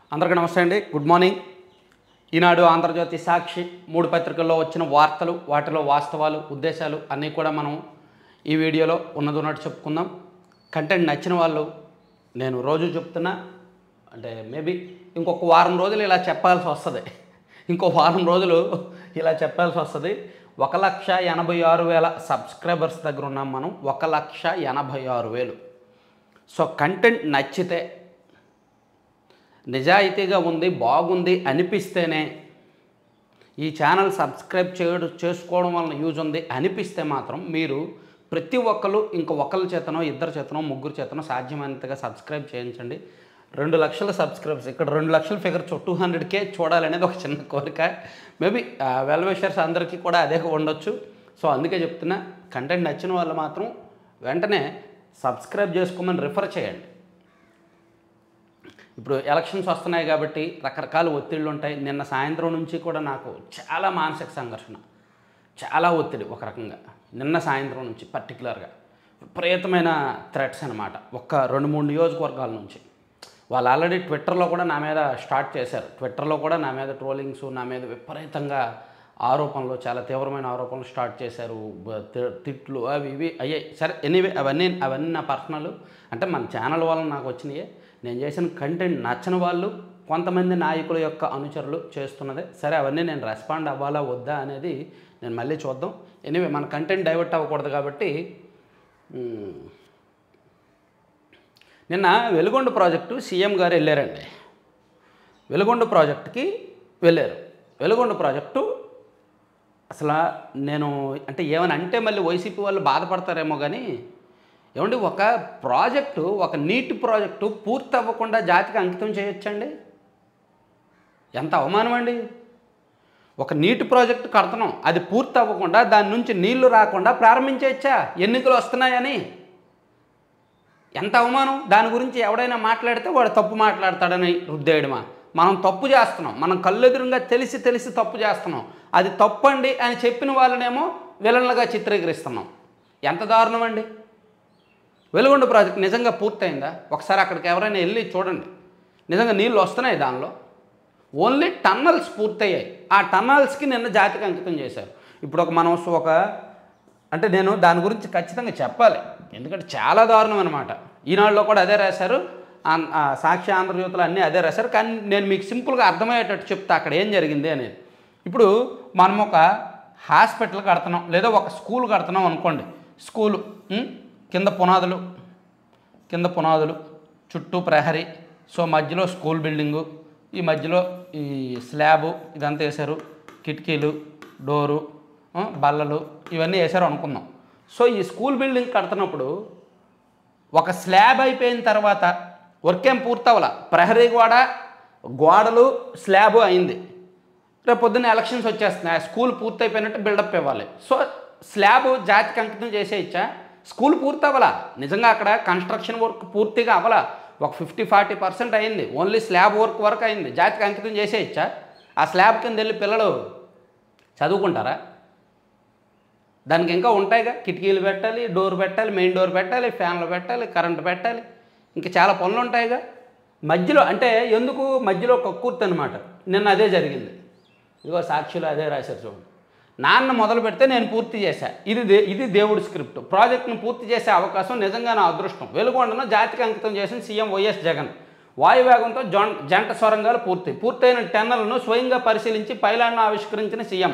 అందరికీ నమస్తే అండి గుడ్ మార్నింగ్ ఈనాడు ఆంధ్రజ్యోతి సాక్షి మూడు పత్రికల్లో వచ్చిన వార్తలు వాటిలో వాస్తవాలు ఉద్దేశాలు అన్నీ కూడా మనం ఈ వీడియోలో ఉన్నది ఉన్నట్టు చెప్పుకుందాం కంటెంట్ నచ్చిన వాళ్ళు నేను రోజు చెప్తున్నా అంటే మేబీ ఇంకొక వారం రోజులు ఇలా చెప్పాల్సి వస్తుంది ఇంకో వారం రోజులు ఇలా చెప్పాల్సి వస్తుంది ఒక లక్ష ఎనభై ఆరు వేల సబ్స్క్రైబర్స్ దగ్గర ఉన్నాం మనం ఒక లక్ష ఎనభై ఆరు వేలు సో కంటెంట్ నచ్చితే నిజాయితీగా ఉంది బాగుంది అనిపిస్తేనే ఈ ఛానల్ సబ్స్క్రైబ్ చేయడం చేసుకోవడం వలన యూజ్ ఉంది అనిపిస్తే మాత్రం మీరు ప్రతి ఒక్కరు ఇంక ఒకరి చేతనో ఇద్దరు చేతనో ముగ్గురు చేతనో సాధ్యమైనంతగా సబ్స్క్రైబ్ చేయించండి రెండు లక్షల సబ్స్క్రైబర్స్ ఇక్కడ రెండు లక్షల ఫిగర్ టూ హండ్రెడ్కే చూడాలనేది ఒక చిన్న కోరిక మేబీ వెల్ విషర్స్ అందరికీ కూడా అదే ఉండొచ్చు సో అందుకే చెప్తున్నా కంటెంట్ నచ్చిన వాళ్ళు మాత్రం వెంటనే సబ్స్క్రైబ్ చేసుకోమని రిఫర్ చేయండి ఇప్పుడు ఎలక్షన్స్ వస్తున్నాయి కాబట్టి రకరకాల ఒత్తిళ్ళు ఉంటాయి నిన్న సాయంత్రం నుంచి కూడా నాకు చాలా మానసిక సంఘర్షణ చాలా ఒత్తిడి ఒక రకంగా నిన్న సాయంత్రం నుంచి పర్టికులర్గా విపరీతమైన థ్రెట్స్ అనమాట ఒక్క రెండు మూడు నియోజకవర్గాల నుంచి వాళ్ళు ఆల్రెడీ ట్విట్టర్లో కూడా నా మీద స్టార్ట్ చేశారు ట్విట్టర్లో కూడా నా మీద ట్రోలింగ్స్ నా మీద విపరీతంగా ఆరోపణలు చాలా తీవ్రమైన ఆరోపణలు స్టార్ట్ చేశారు బ- తి- తిట్లు అవి ఇవి అయ్యాయి సరే ఎనీవే అవన్నీ అవన్నీ నా పర్సనల్ అంటే మన ఛానల్ వల్ల నాకు వచ్చినాయి నేను చేసిన కంటెంట్ నచ్చని వాళ్ళు కొంతమంది నాయకుల యొక్క అనుచరులు చేస్తున్నదే సరే అవన్నీ నేను రెస్పాండ్ అవ్వాలా వద్దా అనేది నేను మళ్ళీ చూద్దాం ఎనీవే మన కంటెంట్ డైవర్ట్ అవ్వకూడదు కాబట్టి మ్, నిన్న వెలుగొండ ప్రాజెక్టు సీఎం గారు వెళ్ళారండి వెలుగొండ ప్రాజెక్టుకి వెళ్ళారు వెలుగొండ ప్రాజెక్టు అసలు నేను అంటే ఏమని అంటే మళ్ళీ వైసీపీ వాళ్ళు బాధపడతారేమో కానీ ఏమండి ఒక ప్రాజెక్టు ఒక నీటి ప్రాజెక్టు పూర్తి అవ్వకుండా జాతికి అంకితం చేయొచ్చండి ఎంత అవమానం అండి ఒక నీటి ప్రాజెక్టు కడుతున్నాం అది పూర్తి అవ్వకుండా దాని నుంచి నీళ్లు రాకుండా ప్రారంభించవచ్చా ఎన్నికలు వస్తున్నాయని ఎంత అవమానం దాని గురించి ఎవడైనా మాట్లాడితే వాడు తప్పు మాట్లాడతాడని రుద్దేయడమా మనం తప్పు చేస్తున్నాం మనం కళ్ళెదురుగా తెలిసి తెలిసి తప్పు చేస్తున్నాం అది తప్పండి అని చెప్పిన వాళ్ళనేమో విలన్లుగా చిత్రీకరిస్తున్నాం ఎంత దారుణం అండి వెలుగొండ ప్రాజెక్ట్ నిజంగా పూర్తయిందా ఒకసారి అక్కడికి ఎవరైనా వెళ్ళి చూడండి నిజంగా నీళ్ళు వస్తున్నాయి దానిలో ఓన్లీ టన్నల్స్ పూర్తయ్యాయి ఆ టన్నల్స్కి నిన్న జాతికి అంకితం చేశారు ఇప్పుడు ఒక మనం ఒక అంటే నేను దాని గురించి ఖచ్చితంగా చెప్పాలి ఎందుకంటే చాలా దారుణం అనమాట ఈనాడులో కూడా అదే రాశారు ఆన్- ఆ సాక్షి ఆంధ్రజ్యోతిలో అన్నీ అదే రాశారు కానీ నేను మీకు సింపుల్గా అర్థమయ్యేటట్టు చెప్తా అక్కడ ఏం జరిగింది అనేది ఇప్పుడు మనం ఒక హాస్పిటల్ కడుతున్నాం లేదా ఒక స్కూల్ కడుతున్నాం అనుకోండి స్కూలు ఉం? కింద పునాదులు కింద పునాదులు చుట్టూ ప్రహరీ సో మధ్యలో స్కూల్ బిల్డింగు ఈ మధ్యలో ఈ స్లాబు ఇదంతా వేశారు కిటికీలు డోరు ఆ, బల్లలు ఇవన్నీ వేశారు అనుకుందాం సో ఈ స్కూల్ బిల్డింగ్ కడుతున్నప్పుడు ఒక స్లాబ్ అయిపోయిన తర్వాత వర్క్ ఏం పూర్తవల ప్రహరీ గోడ గోడలు స్లాబ్ అయింది రేపు పొద్దున్న ఎలక్షన్స్ వచ్చేస్తున్నాయి ఆ స్కూల్ పూర్తయిపోయినట్టు బిల్డప్ ఇవ్వాలి సో స్లాబ్ జాతికి అంకితం చేసేయచ్చా స్కూల్ పూర్తి అవ్వాలా నిజంగా అక్కడ కన్స్ట్రక్షన్ వర్క్ పూర్తిగా అవ్వాలా ఒక ఫిఫ్టీ ఫార్టీ పర్సెంట్ అయింది ఓన్లీ స్లాబ్ వర్క్ వరకు అయింది జాతికి అంకితం చేసేయచ్చా ఆ స్లాబ్ కింద వెళ్ళి పిల్లలు చదువుకుంటారా దానికి ఇంకా ఉంటాయిగా కిటికీలు పెట్టాలి డోర్ పెట్టాలి మెయిన్ డోర్ పెట్టాలి ఫ్యాన్లు పెట్టాలి కరెంట్ పెట్టాలి ఇంకా చాలా పనులు ఉంటాయిగా మధ్యలో అంటే ఎందుకు మధ్యలో కక్కుర్తి అనమాట నిన్న అదే జరిగింది ఇదిగో సాక్షిలో అదే రాశారు చూడండి నాన్న మొదలు పెడితే నేను పూర్తి చేశా ఇది దే ఇది దేవుడి స్క్రిప్ట్ ప్రాజెక్ట్ను పూర్తి చేసే అవకాశం నిజంగా నా అదృష్టం వెలుగొండను జాతికి అంకితం చేసిన సీఎం వైఎస్ జగన్ వాయువేగంతో జొం జంట సొరంగాలు పూర్తి పూర్తయిన టెన్నర్లను స్వయంగా పరిశీలించి పైలాన్ను ఆవిష్కరించిన సీఎం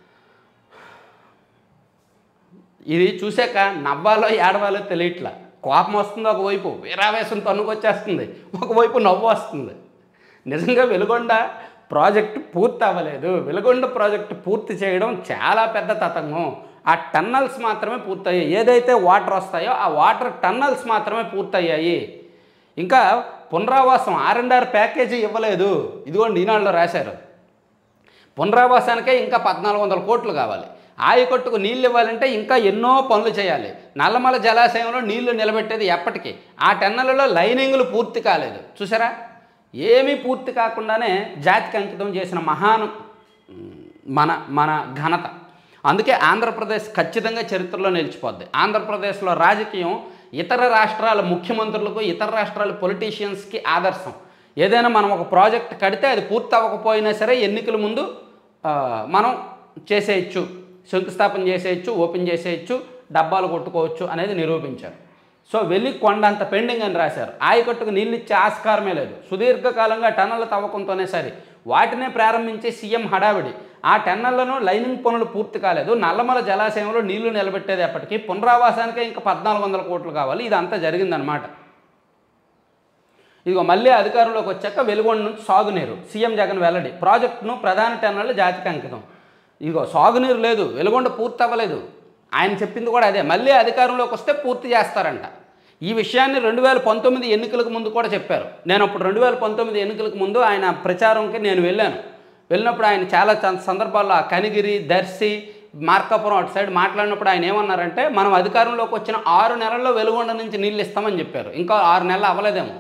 ఇది చూసాక నవ్వాలో ఏడవాలో తెలియట్లా కోపం వస్తుంది ఒకవైపు వీరావేశం తన్నుకొచ్చేస్తుంది ఒకవైపు నవ్వు వస్తుంది నిజంగా వెలుగొండ ప్రాజెక్టు పూర్తి అవ్వలేదు వెలుగొండ ప్రాజెక్టు పూర్తి చేయడం చాలా పెద్ద తతంగం ఆ టన్నల్స్ మాత్రమే పూర్తయ్యాయి ఏదైతే వాటర్ వస్తాయో ఆ వాటర్ టన్నల్స్ మాత్రమే పూర్తయ్యాయి ఇంకా పునరావాసం ఆర్ అండ్ ఆర్ ప్యాకేజీ ఇవ్వలేదు ఇదిగోండి ఈనాడులో రాశారు పునరావాసానికే ఇంకా పద్నాలుగు వందల కోట్లు కావాలి ఆయకట్టుకు నీళ్ళు ఇవ్వాలంటే ఇంకా ఎన్నో పనులు చేయాలి నల్లమల జలాశయంలో నీళ్లు నిలబెట్టేది ఎప్పటికీ ఆ టెన్నలలో లైనింగ్లు పూర్తి కాలేదు చూసారా ఏమీ పూర్తి కాకుండానే జాతికి అంకితం చేసిన మహాను మన మన ఘనత అందుకే ఆంధ్రప్రదేశ్ ఖచ్చితంగా చరిత్రలో నిలిచిపోద్ది ఆంధ్రప్రదేశ్లో రాజకీయం ఇతర రాష్ట్రాల ముఖ్యమంత్రులకు ఇతర రాష్ట్రాల పొలిటీషియన్స్కి ఆదర్శం ఏదైనా మనం ఒక ప్రాజెక్ట్ కడితే అది పూర్తి అవ్వకపోయినా సరే ఎన్నికల ముందు ఆ, మనం చేసేయచ్చు శంకుస్థాపన చేసేయచ్చు ఓపెన్ చేసేయచ్చు డబ్బాలు కొట్టుకోవచ్చు అనేది నిరూపించారు సో వెళ్ళి కొండంత పెండింగ్ అని రాశారు ఆయకట్టుకు నీళ్ళు ఇచ్చే ఆస్కారమే లేదు సుదీర్ఘకాలంగా టన్నుల తవ్వకంతోనే సరే వాటినే ప్రారంభించే సీఎం హడావిడి ఆ టెన్నళ్లను లైనింగ్ పనులు పూర్తి కాలేదు నల్లమల జలాశయంలో నీళ్లు నిలబెట్టేది ఎప్పటికీ పునరావాసానికే ఇంకా పద్నాలుగు వందల కోట్లు కావాలి ఇదంతా జరిగిందనమాట ఇదిగో మళ్ళీ అధికారంలోకి వచ్చాక వెలుగొండ నుంచి సాగునీరు సీఎం జగన్ వెల్లడి ప్రాజెక్టును ప్రధాన టెన్నర్లు జాతికి అంకితం ఇదిగో సాగునీరు లేదు వెలుగొండ పూర్తి అవ్వలేదు ఆయన చెప్పింది కూడా అదే మళ్ళీ అధికారంలోకి వస్తే పూర్తి చేస్తారంట ఈ విషయాన్ని రెండు వేల పంతొమ్మిది ఎన్నికలకు ముందు కూడా చెప్పారు నేను అప్పుడు రెండు వేల పంతొమ్మిది ఎన్నికలకు ముందు ఆయన ప్రచారంకి నేను వెళ్ళాను వెళ్ళినప్పుడు ఆయన చాలా చ- సందర్భాల్లో ఆ కనిగిరి దర్శి మార్కాపురం అటు సైడ్ మాట్లాడినప్పుడు ఆయన ఏమన్నారంటే మనం అధికారంలోకి వచ్చిన ఆరు నెలల్లో వెలుగొండ నుంచి నీళ్ళు ఇస్తామని చెప్పారు ఇంకా ఆరు నెలలు అవ్వలేదేమో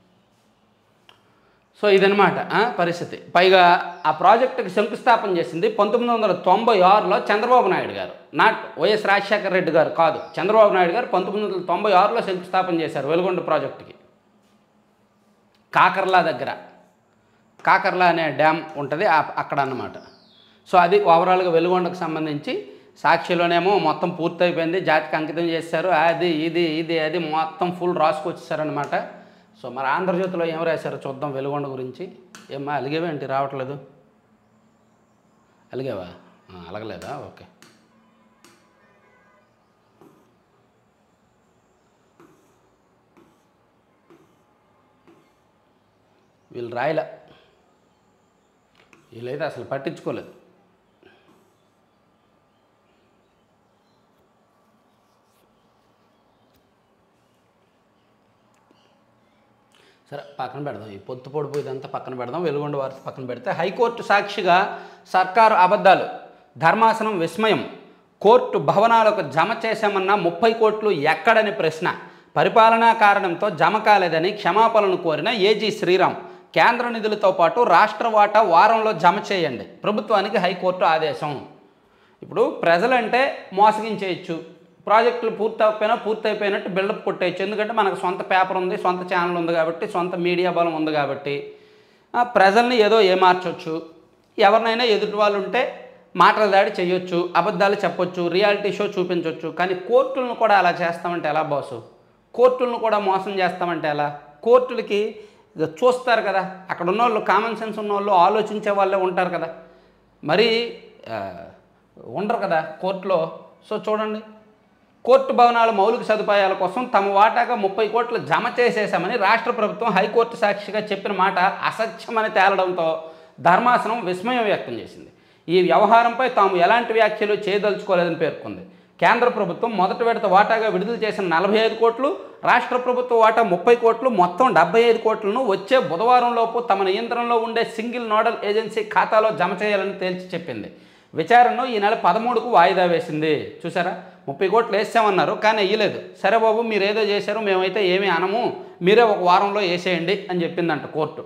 సో ఇదనమాట ఆ, పరిస్థితి పైగా ఆ ప్రాజెక్టుకి శంకుస్థాపన చేసింది పంతొమ్మిది వందల తొంభై ఆరులో చంద్రబాబు నాయుడు గారు నాట్ వైఎస్ రాజశేఖర రెడ్డి గారు కాదు చంద్రబాబు నాయుడు గారు పంతొమ్మిది వందల తొంభై ఆరులో శంకుస్థాపన చేశారు వెలుగొండ ప్రాజెక్టుకి కాకర్లా దగ్గర కాకర్లా అనే డ్యామ్ ఉంటుంది ఆ- అక్కడ అన్నమాట సో అది ఓవరాల్గా వెలుగొండకు సంబంధించి సాక్షిలోనేమో మొత్తం పూర్తయిపోయింది జాతికి అంకితం చేశారు అది ఇది ఇది అది మొత్తం ఫుల్ రాసుకొచ్చేసారనమాట సో మరి ఆంధ్రజ్యోతిలో ఏం రాశారో చూద్దాం వెలుగొండ గురించి ఏమ్మా అలిగేవేంటి రావట్లేదు అలిగేవా ఆ, అలగలేదా ఓకే వీళ్ళు రాయలే వీళ్ళైతే అసలు పట్టించుకోలేదు సరే పక్కన పెడదాం ఈ పొత్తు పొడుపు ఇదంతా పక్కన పెడదాం వెలుగొండ వార్త పక్కన పెడితే హైకోర్టు సాక్షిగా సర్కారు అబద్ధాలు ధర్మాసనం విస్మయం కోర్టు భవనాలకు జమ చేశామన్న ముప్పై కోట్లు ఎక్కడని ప్రశ్న పరిపాలనా కారణంతో జమ కాలేదని క్షమాపణను కోరిన ఏజీ శ్రీరామ్ కేంద్ర నిధులతో పాటు రాష్ట్ర వాటా వారంలో జమ చేయండి ప్రభుత్వానికి హైకోర్టు ఆదేశం ఇప్పుడు ప్రజలంటే మోసగించేయచ్చు ప్రాజెక్టులు పూర్తి అవ్వకపోయినా పూర్తి అయిపోయినట్టు బిల్డప్ కొట్టేయచ్చు ఎందుకంటే మనకు సొంత పేపర్ ఉంది సొంత ఛానల్ ఉంది కాబట్టి సొంత మీడియా బలం ఉంది కాబట్టి ఆ, ప్రజల్ని ఏదో ఏమార్చొచ్చు ఎవరినైనా ఎదుటి వాళ్ళు ఉంటే మాటల దాడి చేయొచ్చు అబద్ధాలు చెప్పొచ్చు రియాలిటీ షో చూపించవచ్చు కానీ కోర్టులను కూడా అలా చేస్తామంటే ఎలా బాసు కోర్టులను కూడా మోసం చేస్తామంటే ఎలా కోర్టులకి ఇక చూస్తారు కదా అక్కడ ఉన్న వాళ్ళు కామన్ సెన్స్ ఉన్న వాళ్ళు ఆలోచించే వాళ్ళే ఉంటారు కదా మరి ఆ, ఉండరు కదా కోర్టులో సో చూడండి కోర్టు భవనాల మౌలిక సదుపాయాల కోసం తమ వాటాగా ముప్పై కోట్లు జమ చేసేశామని రాష్ట్ర ప్రభుత్వం హైకోర్టు సాక్షిగా చెప్పిన మాట అసత్యమని తేలడంతో ధర్మాసనం విస్మయం వ్యక్తం చేసింది ఈ వ్యవహారంపై తాము ఎలాంటి వ్యాఖ్యలు చేయదలుచుకోలేదని పేర్కొంది కేంద్ర ప్రభుత్వం మొదటి విడత వాటాగా విడుదల చేసిన నలభై ఐదు కోట్లు రాష్ట్ర ప్రభుత్వ వాటా ముప్పై కోట్లు మొత్తం డెబ్బై ఐదు కోట్లను వచ్చే బుధవారం లోపు తమ నియంత్రణలో ఉండే సింగిల్ నోడల్ ఏజెన్సీ ఖాతాలో జమ చేయాలని తేల్చి చెప్పింది విచారణను ఈ నెల పదమూడుకు వాయిదా వేసింది చూసారా ముప్పై కోట్లు వేసామన్నారు కానీ వేయలేదు సరే బాబు మీరు ఏదో చేశారు మేమైతే ఏమీ అనము మీరే ఒక వారంలో వేసేయండి అని చెప్పిందంట కోర్టు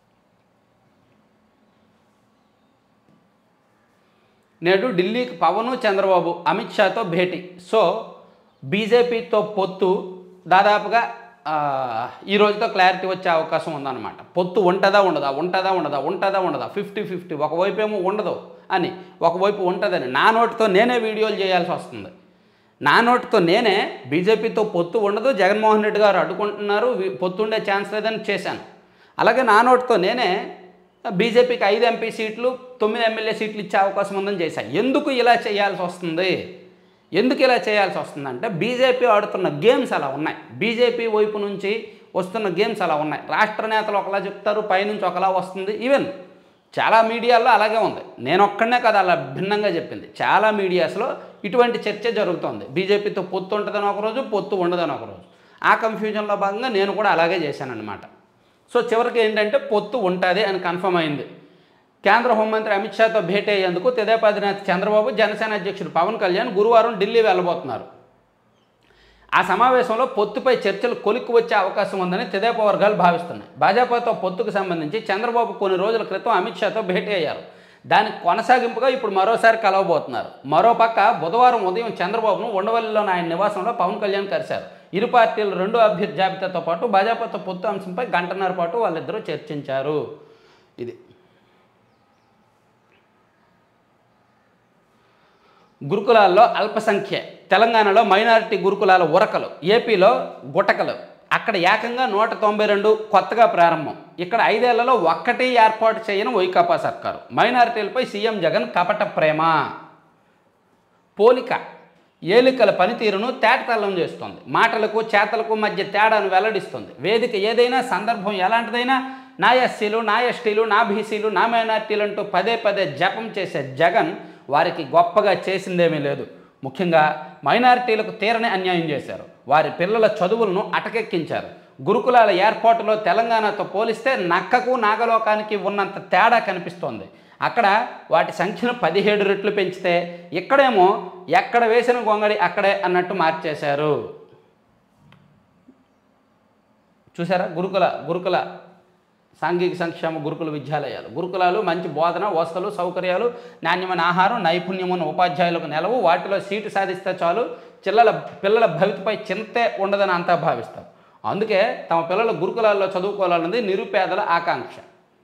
నేడు ఢిల్లీకి పవన్ చంద్రబాబు అమిత్ షాతో భేటీ సో బీజేపీతో పొత్తు దాదాపుగా ఆ, ఈ రోజుతో క్లారిటీ వచ్చే అవకాశం ఉందన్నమాట పొత్తు ఉంటుందా ఉండదా ఉంటుందా ఉండదా ఉంటుందా ఉండదా ఫిఫ్టీ ఫిఫ్టీ ఒకవైపు ఏమో ఉండదు అని ఒకవైపు ఉంటుందని నా నోటితో నేనే వీడియోలు చేయాల్సి వస్తుంది నా నోటితో నేనే బీజేపీతో పొత్తు ఉండదు జగన్మోహన్ రెడ్డి గారు అడ్డుకుంటున్నారు వి- పొత్తు ఉండే ఛాన్స్ లేదని చేశాను అలాగే నా నోటితో నేనే బీజేపీకి ఐదు ఎంపీ సీట్లు తొమ్మిది ఎమ్మెల్యే సీట్లు ఇచ్చే అవకాశం ఉందని చేశాను ఎందుకు ఇలా చేయాల్సి వస్తుంది ఎందుకు ఇలా చేయాల్సి వస్తుందంటే బీజేపీ ఆడుతున్న గేమ్స్ అలా ఉన్నాయి బీజేపీ వైపు నుంచి వస్తున్న గేమ్స్ అలా ఉన్నాయి రాష్ట్ర నేతలు ఒకలా చెప్తారు పైనుంచి ఒకలా వస్తుంది ఈవెన్ చాలా మీడియాల్లో అలాగే ఉంది నేను ఒక్కడనే కదా అలా భిన్నంగా చెప్పింది చాలా మీడియాస్లో ఇటువంటి చర్చ జరుగుతోంది బీజేపీతో పొత్తు ఉంటుందని ఒకరోజు పొత్తు ఉండదని ఒకరోజు ఆ కన్ఫ్యూజన్లో భాగంగా నేను కూడా అలాగే చేశానన్నమాట సో చివరికి ఏంటంటే పొత్తు ఉంటుంది అని కన్ఫర్మ్ అయింది కేంద్ర హోంమంత్రి అమిత్ షాతో భేటీ అయ్యేందుకు తెదేపా అధినేత చంద్రబాబు జనసేన అధ్యక్షుడు పవన్ కళ్యాణ్ గురువారం ఢిల్లీ వెళ్ళబోతున్నారు ఆ సమావేశంలో పొత్తుపై చర్చలు కొలిక్కి వచ్చే అవకాశం ఉందని తెదేపా వర్గాలు భావిస్తున్నాయి భాజపాతో పొత్తుకు సంబంధించి చంద్రబాబు కొన్ని రోజుల క్రితం అమిత్ షాతో భేటీ అయ్యారు దానికి కొనసాగింపుగా ఇప్పుడు మరోసారి కలవబోతున్నారు మరోపక్క బుధవారం ఉదయం చంద్రబాబును ఉండవల్లిలోని ఆయన నివాసంలో పవన్ కళ్యాణ్ కలిశారు ఇరు పార్టీలు రెండో అభ్యర్థి జాబితాతో పాటు భాజపాతో పొత్తు అంశంపై గంటన్నర పాటు వాళ్ళిద్దరూ చర్చించారు ఇది గురుకులాల్లో అల్పసంఖ్య తెలంగాణలో మైనారిటీ గురుకులాల ఉరకలు ఏపీలో గుటకలు అక్కడ ఏకంగా నూట తొంభై రెండు కొత్తగా ప్రారంభం ఇక్కడ ఐదేళ్లలో ఒక్కటి ఏర్పాటు చేయని వైకాపా సర్కారు మైనారిటీలపై సీఎం జగన్ కపట ప్రేమ పోలిక ఏలికల పనితీరును తేటతల్లం చేస్తుంది మాటలకు చేతలకు మధ్య తేడాను వెల్లడిస్తుంది వేదిక ఏదైనా సందర్భం ఎలాంటిదైనా నా ఎస్సీలు నా ఎస్టీలు నా బీసీలు నా మైనార్టీలు అంటూ పదే పదే జపం చేసే జగన్ వారికి గొప్పగా చేసిందేమీ లేదు ముఖ్యంగా మైనారిటీలకు తీరని అన్యాయం చేశారు వారి పిల్లల చదువులను అటకెక్కించారు గురుకులాల ఏర్పాటులో తెలంగాణతో పోలిస్తే నక్కకు నాగలోకానికి ఉన్నంత తేడా కనిపిస్తోంది అక్కడ వాటి సంఖ్యను పదిహేడు రెట్లు పెంచితే ఇక్కడేమో ఎక్కడ వేసిన గొంగడి అక్కడే అన్నట్టు మార్చేశారు చూసారా గురుకుల గురుకుల సాంఘిక సంక్షేమ గురుకుల విద్యాలయాలు గురుకులాలు మంచి బోధన వసతులు సౌకర్యాలు నాణ్యమైన ఆహారం నైపుణ్యమున్న ఉపాధ్యాయులకు నెలవు వాటిలో సీటు సాధిస్తే చాలు చిల్లల పిల్లల భవితపై చింతే ఉండదని అంతా భావిస్తారు అందుకే తమ పిల్లలు గురుకులాల్లో చదువుకోవాలన్నది నిరుపేదల ఆకాంక్ష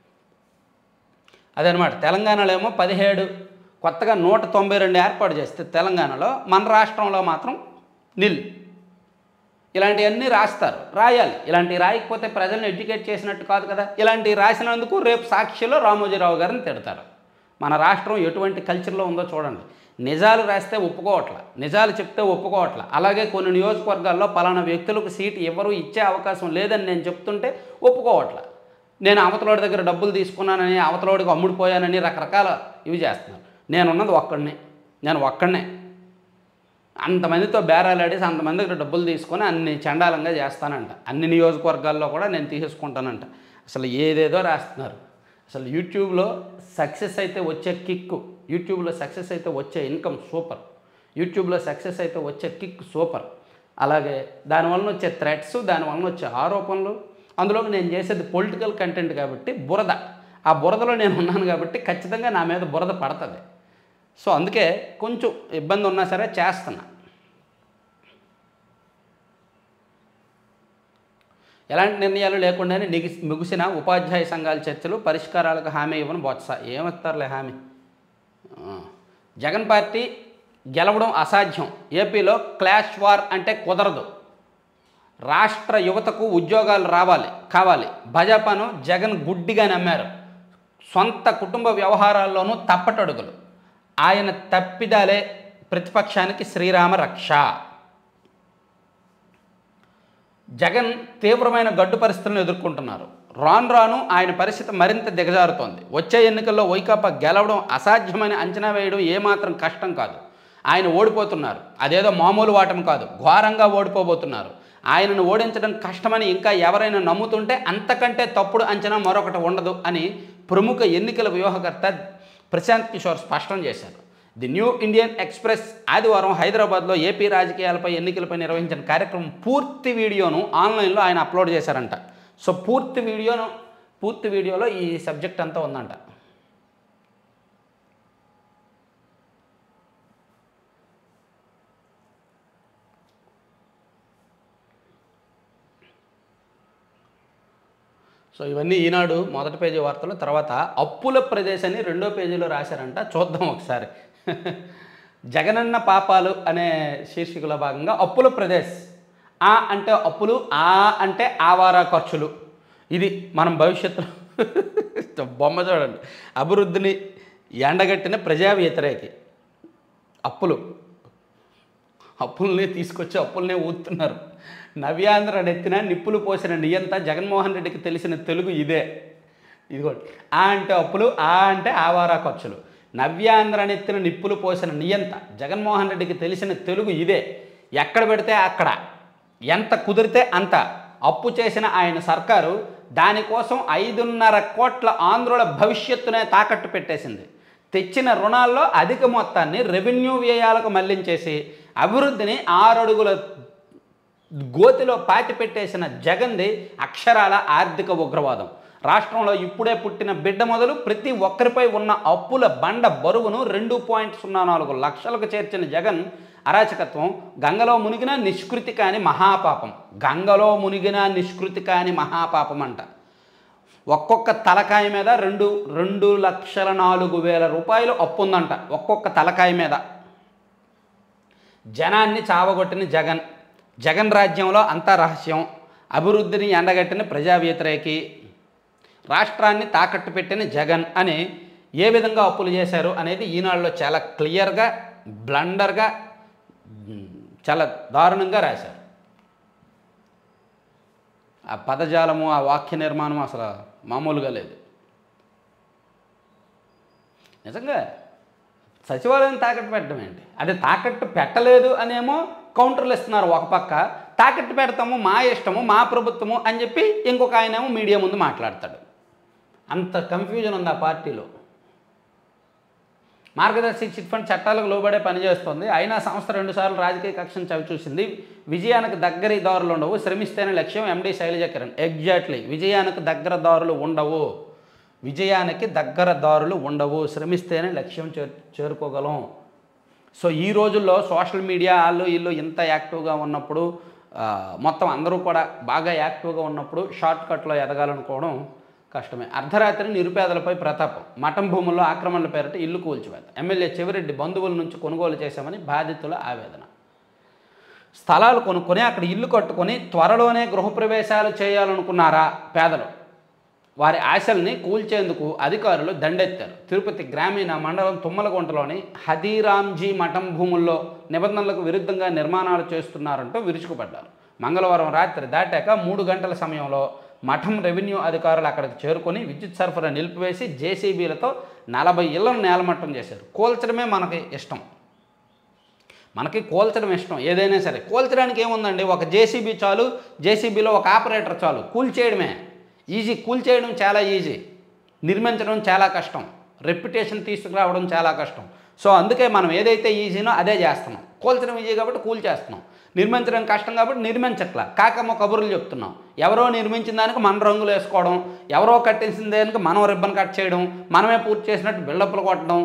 అదనమాట తెలంగాణలో ఏమో పదిహేడు కొత్తగా నూట తొంభై రెండు ఏర్పాటు చేస్తే తెలంగాణలో మన రాష్ట్రంలో మాత్రం నిల్ ఇలాంటివన్నీ రాస్తారు రాయాలి ఇలాంటివి రాయకపోతే ప్రజల్ని ఎడ్యుకేట్ చేసినట్టు కాదు కదా ఇలాంటివి రాసినందుకు రేపు సాక్షిలో రామోజీరావు గారిని తిడతారు మన రాష్ట్రం ఎటువంటి కల్చర్లో ఉందో చూడండి నిజాలు రాస్తే ఒప్పుకోవట్ల నిజాలు చెప్తే ఒప్పుకోవట్ల అలాగే కొన్ని నియోజకవర్గాల్లో పలానా వ్యక్తులకు సీటు ఎవరు ఇచ్చే అవకాశం లేదని నేను చెప్తుంటే ఒప్పుకోవట్ల నేను అవతలోడి దగ్గర డబ్బులు తీసుకున్నానని అవతలోడికి అమ్ముడిపోయానని రకరకాల ఇవి చేస్తున్నారు నేనున్నది ఒక్కడినే నేను ఒక్కడనే అంతమందితో బేరాలాడేసి అంతమంది దగ్గర డబ్బులు తీసుకొని అన్ని చండాలంగా చేస్తానంట అన్ని నియోజకవర్గాల్లో కూడా నేను తీసుకుంటానంట అసలు ఏదేదో రాస్తున్నారు అసలు యూట్యూబ్లో సక్సెస్ అయితే వచ్చే కిక్ యూట్యూబ్లో సక్సెస్ అయితే వచ్చే ఇన్కమ్ సూపర్ యూట్యూబ్లో సక్సెస్ అయితే వచ్చే కిక్ సూపర్ అలాగే దానివలన వచ్చే థ్రెట్స్ దానివలన వచ్చే ఆరోపణలు అందులోకి నేను చేసేది పొలిటికల్ కంటెంట్ కాబట్టి బురద ఆ బురదలో నేను ఉన్నాను కాబట్టి ఖచ్చితంగా నా మీద బురద పడుతుంది సో అందుకే కొంచెం ఇబ్బంది ఉన్నా సరే చేస్తున్నా ఎలాంటి నిర్ణయాలు లేకుండానే నిగిసి ముగిసిన ఉపాధ్యాయ సంఘాల చర్చలు పరిష్కారాలకు హామీ ఇవ్వని బొత్స ఏమిస్తారులే హామీ ఆ. జగన్ పార్టీ గెలవడం అసాధ్యం ఏపీలో క్లాష్ వార్ అంటే కుదరదు రాష్ట్ర యువతకు ఉద్యోగాలు రావాలి కావాలి భాజపాను జగన్ గుడ్డిగా నమ్మారు సొంత కుటుంబ వ్యవహారాల్లోనూ తప్పటడుగులు ఆయన తప్పిదాలే ప్రతిపక్షానికి శ్రీరామ రక్ష జగన్ తీవ్రమైన గడ్డు పరిస్థితులను ఎదుర్కొంటున్నారు రాను రాను ఆయన పరిస్థితి మరింత దిగజారుతోంది వచ్చే ఎన్నికల్లో వైకాపా గెలవడం అసాధ్యమని అంచనా వేయడం ఏమాత్రం కష్టం కాదు ఆయన ఓడిపోతున్నారు అదేదో మామూలు వాటం కాదు ఘోరంగా ఓడిపోబోతున్నారు ఆయనను ఓడించడం కష్టమని ఇంకా ఎవరైనా నమ్ముతుంటే అంతకంటే తప్పుడు అంచనా మరొకటి ఉండదు అని ప్రముఖ ఎన్నికల వ్యూహకర్త ప్రశాంత్ కిషోర్ స్పష్టం చేశారు ది న్యూ ఇండియన్ ఎక్స్ప్రెస్ ఆదివారం హైదరాబాద్లో ఏపీ రాజకీయాలపై ఎన్నికలపై నిర్వహించిన కార్యక్రమం పూర్తి వీడియోను ఆన్లైన్లో ఆయన అప్లోడ్ చేశారంట సో పూర్తి వీడియోను పూర్తి వీడియోలో ఈ సబ్జెక్ట్ అంతా ఉందంట సో ఇవన్నీ ఈనాడు మొదటి పేజీ వార్తలు తర్వాత అప్పుల ప్రదేశాన్ని రెండో పేజీలో రాశారంట చూద్దాం ఒకసారి జగనన్న పాపాలు అనే శీర్షికలో భాగంగా అప్పుల ప్రదేశ్ ఆ అంటే అప్పులు ఆ అంటే ఆవారా ఖర్చులు ఇది మనం భవిష్యత్తులో బొమ్మ చూడండి అభివృద్ధిని ఎండగట్టిన ప్రజా వ్యతిరేకి అప్పులు అప్పుల్ని తీసుకొచ్చి అప్పుల్నే ఊతున్నారు నవ్యాంధ్ర నెత్తిన నిప్పులు పోసిన నియంత జగన్మోహన్ రెడ్డికి తెలిసిన తెలుగు ఇదే ఇదిగోండి ఆ అంటే అప్పులు ఆ అంటే ఆవారా ఖర్చులు నవ్యాంధ్ర నెత్తిన నిప్పులు పోసిన నియంత జగన్మోహన్ రెడ్డికి తెలిసిన తెలుగు ఇదే ఎక్కడ పెడితే అక్కడ ఎంత కుదిరితే అంత అప్పు చేసిన ఆయన సర్కారు దానికోసం ఐదున్నర కోట్ల ఆంధ్రుల భవిష్యత్తునే తాకట్టు పెట్టేసింది తెచ్చిన రుణాల్లో అధిక మొత్తాన్ని రెవెన్యూ వ్యయాలకు మళ్లించేసి అభివృద్ధిని ఆరడుగుల గోతిలో పాతి పెట్టేసిన జగన్ది అక్షరాల ఆర్థిక ఉగ్రవాదం రాష్ట్రంలో ఇప్పుడే పుట్టిన బిడ్డ మొదలు ప్రతి ఒక్కరిపై ఉన్న అప్పుల బండ బరువును రెండు పాయింట్ సున్నా నాలుగు లక్షలకు చేర్చిన జగన్ అరాచకత్వం గంగలో మునిగిన నిష్కృతి కాని మహాపాపం గంగలో మునిగిన నిష్కృతి కాని మహాపాపం అంట ఒక్కొక్క తలకాయ మీద రెండు రెండు లక్షల నాలుగు వేల రూపాయలు అప్పు ఉందంట ఒక్కొక్క తలకాయ మీద జనాన్ని చావగొట్టిన జగన్ జగన్ రాజ్యంలో అంతా రహస్యం అభివృద్ధిని ఎండగట్టిన ప్రజా వ్యతిరేకి రాష్ట్రాన్ని తాకట్టు పెట్టిన జగన్ అని ఏ విధంగా అప్పులు చేశారు అనేది ఈనాడులో చాలా క్లియర్గా బ్లండర్గా మ్, చాలా దారుణంగా రాశారు ఆ పదజాలము ఆ వాక్య నిర్మాణం అసలు మామూలుగా లేదు నిజంగా సచివాలయం తాకట్టు పెట్టడం ఏంటి అది తాకట్టు పెట్టలేదు అనేమో కౌంటర్లు ఇస్తున్నారు ఒక పక్క తాకట్టు పెడతాము మా ఇష్టము మా ప్రభుత్వము అని చెప్పి ఇంకొక ఆయనేమో మీడియా ముందు మాట్లాడతాడు అంత కన్ఫ్యూజన్ ఉంది ఆ పార్టీలో మార్గదర్శి చిట్ ఫండ్ చట్టాలకు లోబడే పనిచేస్తుంది అయినా సంస్థ రెండుసార్లు రాజకీయ కక్షను చవిచూసింది విజయానికి దగ్గర దారులు ఉండవు శ్రమిస్తేనే లక్ష్యం ఎండి శైలజ కిరణ్ ఎగ్జాక్ట్లీ విజయానికి దగ్గర దారులు ఉండవు విజయానికి దగ్గర దారులు ఉండవు శ్రమిస్తేనే లక్ష్యం చేరు చేరుకోగలం సో ఈ రోజుల్లో సోషల్ మీడియా వాళ్ళు వీళ్ళు ఇంత యాక్టివ్గా ఉన్నప్పుడు ఆ, మొత్తం అందరూ కూడా బాగా యాక్టివ్గా ఉన్నప్పుడు షార్ట్ కట్లో ఎదగాలనుకోవడం కష్టమే అర్ధరాత్రి నిరుపేదలపై ప్రతాపం మఠం భూముల్లో ఆక్రమణల పేరిట ఇల్లు కూల్చివేత ఎమ్మెల్యే చెవిరెడ్డి బంధువుల నుంచి కొనుగోలు చేశామని బాధితుల ఆవేదన స్థలాలు కొనుక్కొని అక్కడ ఇల్లు కట్టుకొని త్వరలోనే గృహప్రవేశాలు చేయాలనుకున్నారా పేదలు వారి ఆశల్ని కూల్చేందుకు అధికారులు దండెత్తారు తిరుపతి గ్రామీణ మండలం తుమ్మలగుంటలోని హదీరాంజీ మఠం భూముల్లో నిబంధనలకు విరుద్ధంగా నిర్మాణాలు చేస్తున్నారంటూ విరుచుకుపడ్డారు మంగళవారం రాత్రి దాటాక మూడు గంటల సమయంలో మఠం రెవెన్యూ అధికారులు అక్కడికి చేరుకొని విద్యుత్ సరఫరా నిలిపివేసి జేసీబీలతో నలభై ఇళ్లను నేలమట్టం చేశారు కూల్చడమే మనకి ఇష్టం మనకి కూల్చడం ఇష్టం ఏదైనా సరే కూల్చడానికి ఏముందండి ఒక జేసీబీ చాలు జేసీబీలో ఒక ఆపరేటర్ చాలు కూల్చేయడమే ఈజీ కూల్చేయడం చాలా ఈజీ నిర్మించడం చాలా కష్టం రెప్యుటేషన్ తీసుకురావడం చాలా కష్టం సో అందుకే మనం ఏదైతే ఈజీనో అదే చేస్తున్నాం కూల్చడం ఈజీ కాబట్టి కూల్ చేస్తున్నాం నిర్మించడం కష్టం కాబట్టి నిర్మించట్లా కాకమ్మ కబుర్లు చెప్తున్నాం ఎవరో నిర్మించిన దానికి మన రంగులు వేసుకోవడం ఎవరో కట్టేసిన దానికి మనం రిబ్బన్ కట్ చేయడం మనమే పూర్తి చేసినట్టు బిల్డప్లు కొట్టడం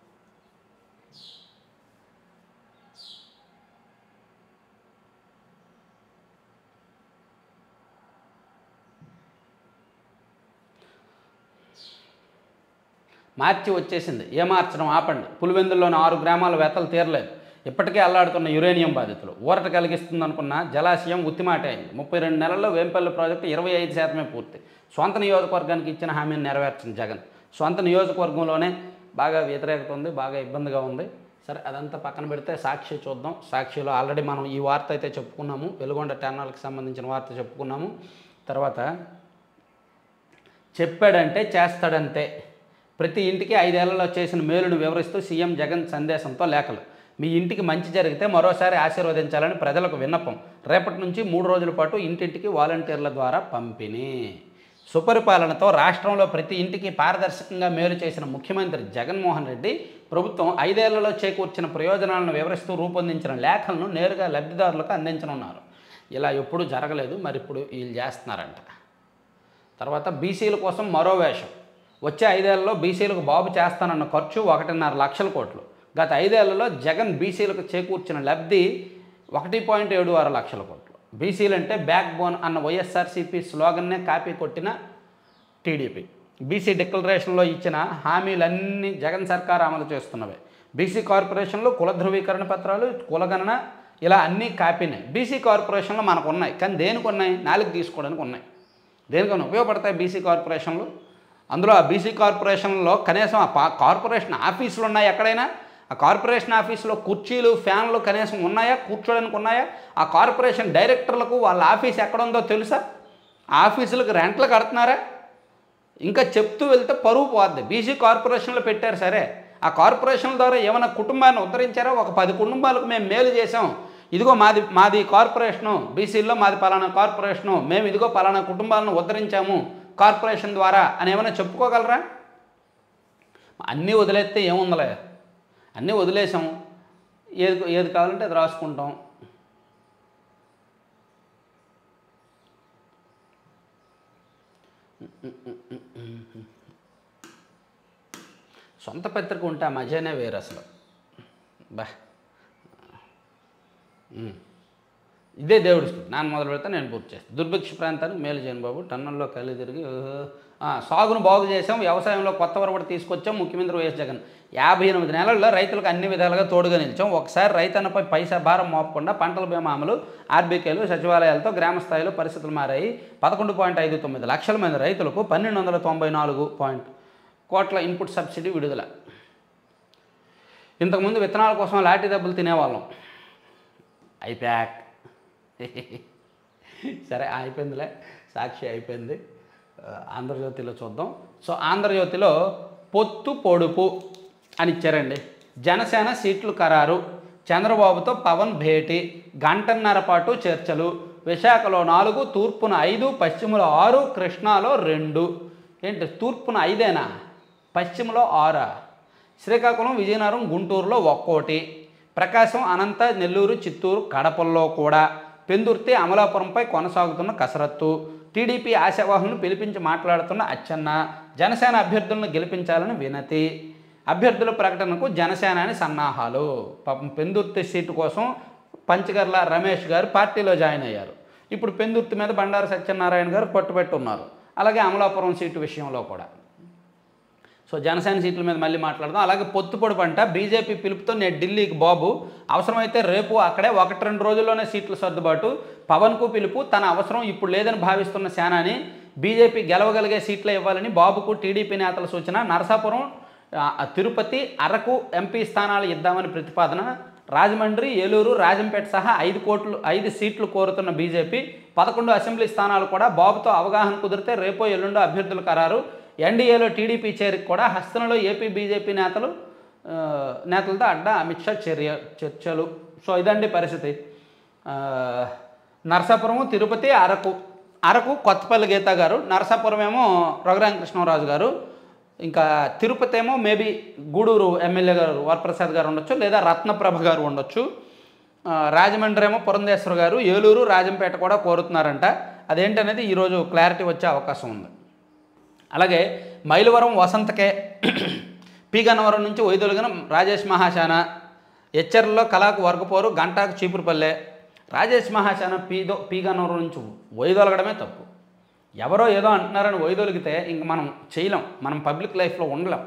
మార్చి వచ్చేసింది ఏ మార్చడం ఆపండి పులివెందుల్లోని ఆరు గ్రామాల వేతలు తీరలేదు ఇప్పటికే అల్లాడుతున్న యురేనియం బాధితులు ఊరట కలిగిస్తుంది అనుకున్న జలాశయం ఉత్తిమాట అయింది ముప్పై రెండు నెలల్లో వేంపల్లి ప్రాజెక్టు ఇరవై ఐదు శాతమే పూర్తి సొంత నియోజకవర్గానికి ఇచ్చిన హామీని నెరవేర్చింది జగన్ సొంత నియోజకవర్గంలోనే బాగా వ్యతిరేకత ఉంది బాగా ఇబ్బందిగా ఉంది సరే అదంతా పక్కన పెడితే సాక్షి చూద్దాం సాక్షిలో ఆల్రెడీ మనం ఈ వార్త అయితే చెప్పుకున్నాము వెలుగొండ టెర్నల్కి సంబంధించిన వార్త చెప్పుకున్నాము తర్వాత చెప్పాడంటే చేస్తాడంతే ప్రతి ఇంటికి ఐదేళ్లలో చేసిన మేలును వివరిస్తూ సీఎం జగన్ సందేశంతో లేఖలు మీ ఇంటికి మంచి జరిగితే మరోసారి ఆశీర్వదించాలని ప్రజలకు విన్నపం రేపటి నుంచి మూడు రోజుల పాటు ఇంటింటికి వాలంటీర్ల ద్వారా పంపిణీ సుపరిపాలనతో రాష్ట్రంలో ప్రతి ఇంటికి పారదర్శకంగా మేలు చేసిన ముఖ్యమంత్రి జగన్మోహన్ రెడ్డి ప్రభుత్వం ఐదేళ్లలో చేకూర్చిన ప్రయోజనాలను వివరిస్తూ రూపొందించిన లేఖలను నేరుగా లబ్ధిదారులకు అందించనున్నారు ఇలా ఎప్పుడూ జరగలేదు మరి ఇప్పుడు వీళ్ళు చేస్తున్నారంట తర్వాత బీసీల కోసం మరో వేషం వచ్చే ఐదేళ్లలో బీసీలకు బాబు చేస్తానన్న ఖర్చు ఒకటిన్నర లక్షల కోట్లు గత ఐదేళ్లలో జగన్ బీసీలకు చేకూర్చిన లబ్ధి ఒకటి పాయింట్ ఏడు ఆరు లక్షల కోట్లు బీసీలు అంటే బ్యాక్ బోన్ అన్న వైఎస్ఆర్సీపీ స్లోగన్నే కాపీ కొట్టిన టీడీపీ బీసీ డిక్లరేషన్లో ఇచ్చిన హామీలన్నీ జగన్ సర్కార్ అమలు చేస్తున్నవే బీసీ కార్పొరేషన్లో కుల ధృవీకరణ పత్రాలు కులగణన ఇలా అన్నీ కాపీనే బీసీ కార్పొరేషన్లో మనకు ఉన్నాయి కానీ దేనికి ఉన్నాయి నాలుగు తీసుకోవడానికి ఉన్నాయి దేనికైనా ఉపయోగపడతాయి బీసీ కార్పొరేషన్లు అందులో ఆ బీసీ కార్పొరేషన్లో కనీసం ఆ పా- కార్పొరేషన్ ఆఫీసులు ఉన్నాయి ఎక్కడైనా ఆ కార్పొరేషన్ ఆఫీసులో కుర్చీలు ఫ్యాన్లు కనీసం ఉన్నాయా కూర్చోడానికి ఉన్నాయా ఆ కార్పొరేషన్ డైరెక్టర్లకు వాళ్ళ ఆఫీస్ ఎక్కడ ఉందో తెలుసా ఆ ఆఫీసులకు రెంట్లు కడుతున్నారా ఇంకా చెప్తూ వెళ్తే పరువు పోద్ది బీసీ కార్పొరేషన్లో పెట్టారు సరే ఆ కార్పొరేషన్ ద్వారా ఏమైనా కుటుంబాన్ని ఉద్ధరించారా ఒక పది కుటుంబాలకు మేము మేలు చేసాం ఇదిగో మాది మాది కార్పొరేషను బీసీల్లో మాది పలానా కార్పొరేషను మేము ఇదిగో పలానా కుటుంబాలను ఉద్ధరించాము కార్పొరేషన్ ద్వారా అని ఏమైనా చెప్పుకోగలరా అన్నీ వదిలేస్తే ఏముందలే అన్నీ వదిలేసాం ఏది ఏది కావాలంటే అది రాసుకుంటాం సొంత పత్రిక ఉంటే ఆ మజానే వేరు అసలు బా ఉమ్. ఇదే దేవుడి స్క్రిప్ట్ నాన్న మొదలు పెడితే నేను పూర్తి చేస్తాను దుర్భిక్ష ప్రాంతానికి మేలు చేయను బాబు టన్నుల్లో కళ్ళు తిరిగి ఓహో. ఆ, సాగును బాగు చేసాం వ్యవసాయంలో కొత్త వరవడి తీసుకొచ్చాం ముఖ్యమంత్రి వైఎస్ జగన్ యాభై ఎనిమిది నెలల్లో రైతులకు అన్ని విధాలుగా తోడుగా నిలిచాం ఒకసారి రైతన్నపై పైసా భారం మోపకుండా పంటల బీమా అమలు ఆర్బీకేలు సచివాలయాలతో గ్రామ స్థాయిలో పరిస్థితులు మారాయి పదకొండు పాయింట్ ఐదు తొమ్మిది లక్షల మంది రైతులకు పన్నెండు వందల తొంభై నాలుగు పాయింట్ కోట్ల ఇన్పుట్ సబ్సిడీ విడుదల ఇంతకుముందు విత్తనాల కోసం లాఠీ దెబ్బలు తినేవాళ్ళం అయిపోయాక్ సరే అయిపోయిందిలే సాక్షి అయిపోయింది ఆ, ఆంధ్రజ్యోతిలో చూద్దాం సో ఆంధ్రజ్యోతిలో పొత్తు పొడుపు అని ఇచ్చారండి జనసేన సీట్లు ఖరారు చంద్రబాబుతో పవన్ భేటీ గంటన్నర పాటు చర్చలు విశాఖలో నాలుగు తూర్పున ఐదు పశ్చిమలో ఆరు కృష్ణాలో రెండు ఏంటి తూర్పున ఐదేనా పశ్చిమలో ఆరా శ్రీకాకుళం విజయనగరం గుంటూరులో ఒక్కోటి ప్రకాశం అనంత నెల్లూరు చిత్తూరు కడపల్లో కూడా పెందుర్తి అమలాపురంపై కొనసాగుతున్న కసరత్తు టీడీపీ ఆశావాహులను పిలిపించి మాట్లాడుతున్న అచ్చెన్న జనసేన అభ్యర్థులను గెలిపించాలని వినతి అభ్యర్థుల ప్రకటనకు జనసేనాని సన్నాహాలు పాపం పెందుర్తి సీటు కోసం పంచగర్ల రమేష్ గారు పార్టీలో జాయిన్ అయ్యారు ఇప్పుడు పెందుర్తి మీద బండారు సత్యనారాయణ గారు పట్టుబెట్టున్నారు అలాగే అమలాపురం సీటు విషయంలో కూడా సో జనసేన సీట్ల మీద మళ్ళీ మాట్లాడదాం అలాగే పొత్తుపొడి పంట బీజేపీ పిలుపుతో నేడు ఢిల్లీకి బాబు అవసరమైతే రేపు అక్కడే ఒకటి రెండు రోజుల్లోనే సీట్ల సర్దుబాటు పవన్కు పిలుపు తన అవసరం ఇప్పుడు లేదని భావిస్తున్న సేనాని బీజేపీ గెలవగలిగే సీట్లు ఇవ్వాలని బాబుకు టీడీపీ నేతల సూచన నరసాపురం ఆ, తిరుపతి అరకు ఎంపీ స్థానాలు ఇద్దామని ప్రతిపాదన రాజమండ్రి ఏలూరు రాజంపేట సహా ఐదు కోట్లు ఐదు సీట్లు కోరుతున్న బీజేపీ పదకొండు అసెంబ్లీ స్థానాలు కూడా బాబుతో అవగాహన కుదిరితే రేపో ఎల్లుండో అభ్యర్థులు ఖరారు ఎన్డీఏలో టీడీపీ చేరిక కూడా హస్తంలో ఏపీ బీజేపీ నేతలు ఆ, నేతలతో అడ్డా అమిత్ షా చర్య చర్చలు సో ఇదండి పరిస్థితి ఆ, నరసాపురము తిరుపతి అరకు అరకు కొత్తపల్లి గీత గారు నరసాపురం ఏమో రఘురామకృష్ణరాజు గారు ఇంకా తిరుపతి ఏమో మేబీ గూడూరు ఎమ్మెల్యే గారు వరప్రసాద్ గారు ఉండొచ్చు లేదా రత్నప్రభ గారు ఉండొచ్చు ఆ, రాజమండ్రి ఏమో పురంధేశ్వర గారు ఏలూరు రాజంపేట కూడా కోరుతున్నారంట అదేంటనేది ఈరోజు క్లారిటీ వచ్చే అవకాశం ఉంది అలాగే మైలవరం వసంతకే పి గన్నవరం నుంచి వైదొలిగిన రాజేష్ మహాశాన ఎచ్చర్లలో కళాకు వర్గపోరు గంటాకు చీపురుపల్లె రాజేష్ మహాశాన పీదో పి గన్నవరం నుంచి వైదొలగడమే తప్పు ఎవరో ఏదో అంటున్నారని వైదొలిగితే ఇంక మనం చేయలేం మనం పబ్లిక్ లైఫ్లో ఉండలేం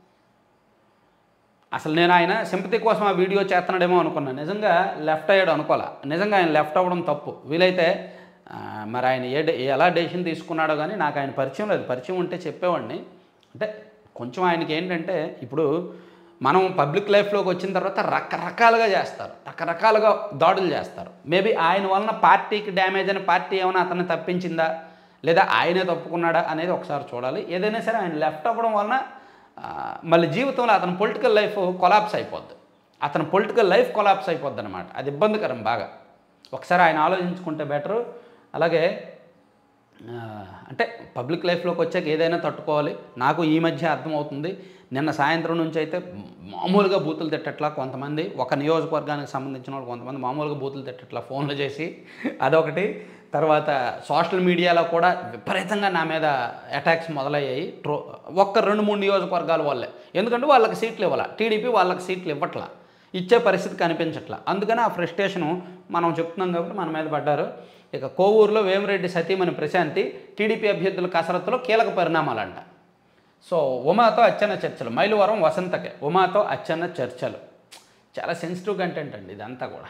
అసలు నేను ఆయన సింపతి కోసం ఆ వీడియో చేస్తున్నాడేమో అనుకున్నాను నిజంగా లెఫ్ట్ అయ్యాడు అనుకోలే నిజంగా ఆయన లెఫ్ట్ అవ్వడం తప్పు వీలైతే ఆ, మరి ఆయన ఏ డే- ఎలా డెసిషన్ తీసుకున్నాడో కానీ నాకు ఆయన పరిచయం లేదు పరిచయం ఉంటే చెప్పేవాడిని అంటే కొంచెం ఆయనకి ఏంటంటే ఇప్పుడు మనం పబ్లిక్ లైఫ్లోకి వచ్చిన తర్వాత రకరకాలుగా చేస్తారు రకరకాలుగా దాడులు చేస్తారు మేబీ ఆయన వలన పార్టీకి డ్యామేజ్ అని పార్టీ ఏమైనా అతన్ని తప్పించిందా లేదా ఆయనే తప్పుకున్నాడా అనేది ఒకసారి చూడాలి ఏదైనా సరే ఆయన లెఫ్ట్ అవ్వడం వలన ఆ, మళ్ళీ జీవితంలో అతని పొలిటికల్ లైఫ్ కొలాప్స్ అయిపోద్ది అతని పొలిటికల్ లైఫ్ కొలాప్స్ అయిపోద్ది అనమాట అది ఇబ్బందికరం బాగా ఒకసారి ఆయన ఆలోచించుకుంటే బెటరు అలాగే ఆ, అంటే పబ్లిక్ లైఫ్లోకి వచ్చాక ఏదైనా తట్టుకోవాలి నాకు ఈ మధ్య అర్థమవుతుంది నిన్న సాయంత్రం నుంచి అయితే మామూలుగా బూతులు తిట్టట్లా కొంతమంది ఒక నియోజకవర్గానికి సంబంధించిన వాళ్ళు కొంతమంది మామూలుగా బూతులు తిట్టట్లా ఫోన్లు చేసి అదొకటి తర్వాత సోషల్ మీడియాలో కూడా విపరీతంగా నా మీద అటాక్స్ మొదలయ్యాయి ట్రో ఒక్క రెండు మూడు నియోజకవర్గాల వాళ్ళే ఎందుకంటే వాళ్ళకి సీట్లు ఇవ్వాల టీడీపీ వాళ్ళకి సీట్లు ఇవ్వట్లా ఇచ్చే పరిస్థితి కనిపించట్లా అందుకని ఆ ఫ్రస్ట్రేషను మనం చెప్తున్నాం కాబట్టి మన మీద పడ్డారు ఇక కోవూరులో వేమిరెడ్డి సతీమణి ప్రశాంతి టీడీపీ అభ్యర్థుల కసరత్తులో కీలక పరిణామాలంట సో ఉమాతో అచ్చన్న చర్చలు మైలువరం వసంతకే ఉమాతో అచ్చన్న చర్చలు చాలా సెన్సిటివ్ కంటెంట్ అండి ఇదంతా కూడా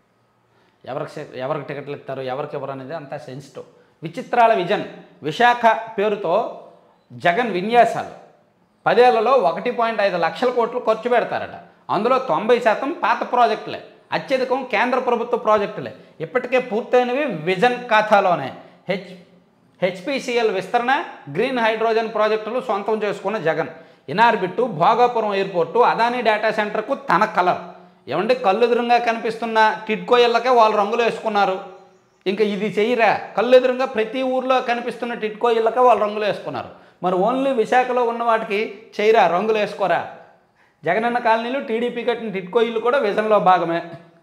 ఎవరికి సె- ఎవరికి టికెట్లు ఇస్తారు ఎవరికి ఎవరు అనేది అంతా సెన్సిటివ్ విచిత్రాల విజన్ విశాఖ పేరుతో జగన్ విన్యాసాలు పదేళ్లలో ఒకటి పాయింట్ ఐదు లక్షల కోట్లు ఖర్చు పెడతారట అందులో తొంభై శాతం పాత ప్రాజెక్టులే అత్యధికం కేంద్ర ప్రభుత్వ ప్రాజెక్టులే ఇప్పటికే పూర్తయినవి విజన్ ఖాతాలోనే హెచ్ హెచ్పిసిఎల్ విస్తరణ గ్రీన్ హైడ్రోజన్ ప్రాజెక్టులు సొంతం చేసుకున్న Jagan Inorbit Bhogapuram airport Adani data సెంటర్కు తన కలర్ ఏమంటే కళ్ళెదురుగా కనిపిస్తున్న టిడ్కో ఇళ్ళకే వాళ్ళు రంగులు వేసుకున్నారు ఇంకా ఇది చెయ్యరా కళ్ళెదురుగా ప్రతి ఊర్లో కనిపిస్తున్న టిడ్కో ఇళ్ళకే వాళ్ళు రంగులు వేసుకున్నారు మరి ఓన్లీ విశాఖలో ఉన్న వాటికి చేయరా రంగులు వేసుకోరా జగనన్న కాలనీలు టీడీపీ కట్టిన టిడ్కో ఇల్లు కూడా విజన్లో భాగమే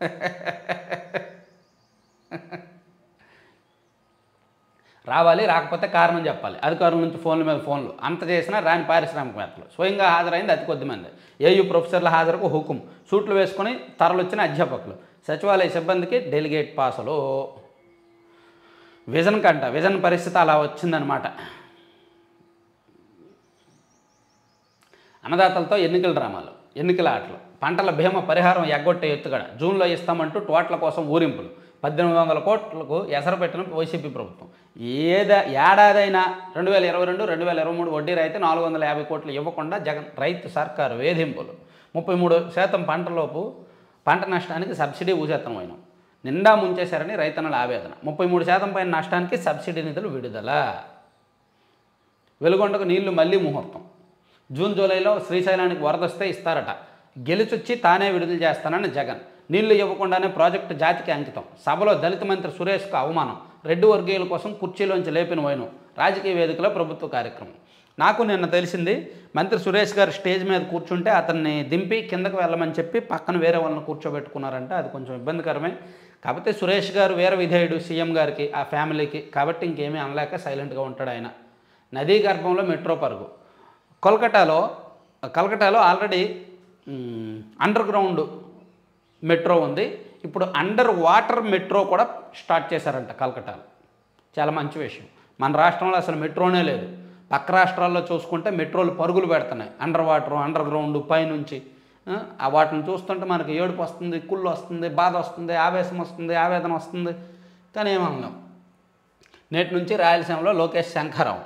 రావాలి రాకపోతే కారణం చెప్పాలి అధికారుల నుంచి ఫోన్ల మీద ఫోన్లు అంత చేసినా రాని పారిశ్రామికవేత్తలు స్వయంగా హాజరైంది అతి కొద్ది మంది ఏయూ ప్రొఫెసర్ల హాజరుకు హుకుం సూట్లు వేసుకొని తరలొచ్చిన అధ్యాపకులు సచివాలయ సిబ్బందికి డెలిగేట్ పాసులు విజన్ కంట విజన్ పరిస్థితి అలా వచ్చిందనమాట అన్నదాతలతో ఎన్నికల డ్రామాలు ఎన్నికల ఆటలు పంటల భీమా పరిహారం ఎగ్గొట్టే ఎత్తుగడ జూన్లో ఇస్తామంటూ టోట్ల కోసం ఊరింపులు పద్దెనిమిది వందల కోట్లకు ఎసరు పెట్టిన వైసీపీ ప్రభుత్వం ఏదా ఏడాదైనా రెండు వేల ఇరవై రెండు రెండు వేల ఇరవై మూడు వడ్డీ రైతు నాలుగు వందల యాభై కోట్లు ఇవ్వకుండా జగన్ రైతు సర్కారు వేధింపులు ముప్పై మూడు శాతం పంటలోపు పంట నష్టానికి సబ్సిడీ ఊసేత్తనమైన నిండా ముంచేశారని రైతన్నల ఆవేదన ముప్పై మూడు శాతం పైన నష్టానికి సబ్సిడీ నిధులు విడుదల వెలుగొండకు నీళ్లు మళ్ళీ ముహూర్తం జూన్ జూలైలో శ్రీశైలానికి వరదొస్తే ఇస్తారట గెలిచొచ్చి తానే విడుదల చేస్తానని జగన్ నీళ్లు ఇవ్వకుండానే ప్రాజెక్టు జాతికి అంకితం సభలో దళిత మంత్రి సురేష్కు అవమానం రెడ్డి వర్గీయుల కోసం కుర్చీలోంచి లేపిన వైను రాజకీయ వేదికలో ప్రభుత్వ కార్యక్రమం నాకు నిన్న తెలిసింది మంత్రి సురేష్ గారు స్టేజ్ మీద కూర్చుంటే అతన్ని దింపి కిందకు వెళ్ళమని చెప్పి పక్కన వేరే వాళ్ళని కూర్చోబెట్టుకున్నారంటే అది కొంచెం ఇబ్బందికరమే కాకపోతే సురేష్ గారు వేరే విధేయుడు సీఎం గారికి ఆ ఫ్యామిలీకి కాబట్టి ఇంకేమీ అనలేక సైలెంట్గా ఉంటాడు ఆయన నదీ గర్భంలో మెట్రో పరుగు కోల్కటాలో కలకటాలో ఆల్రెడీ మ్, అండర్ గ్రౌండ్ మెట్రో ఉంది ఇప్పుడు అండర్ వాటర్ మెట్రో కూడా స్టార్ట్ చేశారంట కలకటాలో చాలా మంచి విషయం మన రాష్ట్రంలో అసలు మెట్రోనే లేదు పక్క రాష్ట్రాల్లో చూసుకుంటే మెట్రోలు పరుగులు పెడుతున్నాయి అండర్ వాటర్ అండర్ గ్రౌండ్ పైనుంచి ఆ, ఆ వాటిని చూస్తుంటే మనకి ఏడుపు వస్తుంది కుళ్ళు వస్తుంది బాధ వస్తుంది ఆవేశం వస్తుంది ఆవేదన వస్తుంది కానీ ఏమన్నాం నేటి నుంచి రాయలసీమలో లోకేష్ శంఖారావు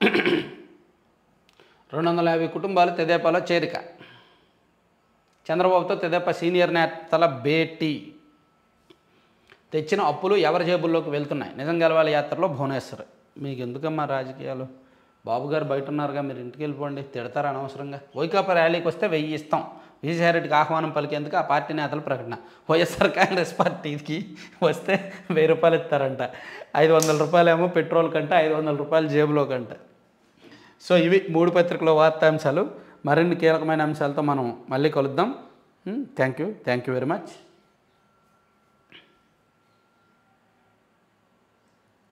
రెండు వందల యాభై కుటుంబాలు తెదేపాలో చేరిక చంద్రబాబుతో తెదేపా సీనియర్ నేతల భేటీ తెచ్చిన అప్పులు ఎవరి జేబుల్లోకి వెళ్తున్నాయి నిజం గెలవాలి యాత్రలో భువనేశ్వర్ మీకు ఎందుకమ్మా రాజకీయాలు బాబు గారు బయట ఉన్నారుగా మీరు ఇంటికి వెళ్ళిపోండి తిడతారు అనవసరంగా వైకాపా ర్యాలీకి వస్తే వెయ్యి ఇస్తాం విజయసాయిరెడ్డికి ఆహ్వానం పలికేందుకు ఆ పార్టీ నేతల ప్రకటన వైఎస్ఆర్ కాంగ్రెస్ పార్టీకి వస్తే వెయ్యి రూపాయలు ఇస్తారంట ఐదు వందల రూపాయలేమో పెట్రోల్ కంట ఐదు వందల రూపాయలు జేబులో కంట సో ఇవి మూడు పత్రికల వార్తాంశాలు మరిన్ని కీలకమైన అంశాలతో మనం మళ్ళీ కలుద్దాం thank you thank you very much